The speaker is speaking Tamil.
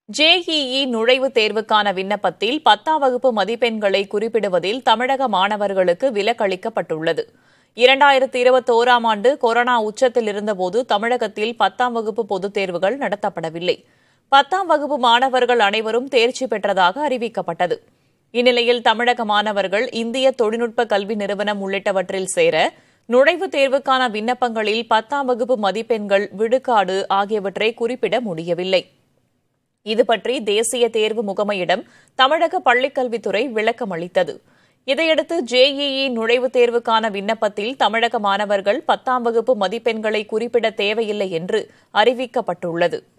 ஜேஇஇ நுழைவுத் தேர்வுக்கான விண்ணப்பத்தில் பத்தாம் வகுப்பு மதிப்பெண்களை குறிப்பிடுவதில் தமிழக மாணவர்களுக்கு விலக்களிக்கப்பட்டுள்ளது இரண்டாயிரத்து இருபத்தோராம் ஆண்டு கொரோனா உச்சத்தில் இருந்தபோது தமிழகத்தில் பத்தாம் வகுப்பு பொதுத் தேர்வுகள் நடத்தப்படவில்லை பத்தாம் வகுப்பு மாணவர்கள் அனைவரும் தேர்ச்சி பெற்றதாக அறிவிக்கப்பட்டது இந்நிலையில் தமிழக மாணவர்கள் இந்திய தொழில்நுட்ப கல்வி நிறுவனம் உள்ளிட்டவற்றில் சேர நுழைவுத் தேர்வுக்கான விண்ணப்பங்களில் பத்தாம் வகுப்பு மதிப்பெண்கள் விழுக்காடு ஆகியவற்றை குறிப்பிட முடியவில்லை இதுபற்றி தேசிய தேர்வு முகமையிடம் தமிழக பள்ளிக்கல்வித்துறை விளக்கம் அளித்தது இதையடுத்து ஜேஇஇ நுழைவுத் தேர்வுக்கான விண்ணப்பத்தில் தமிழக மாணவர்கள் பத்தாம் வகுப்பு மதிப்பெண்களை குறிப்பிட தேவையில்லை என்று அறிவிக்கப்பட்டுள்ளது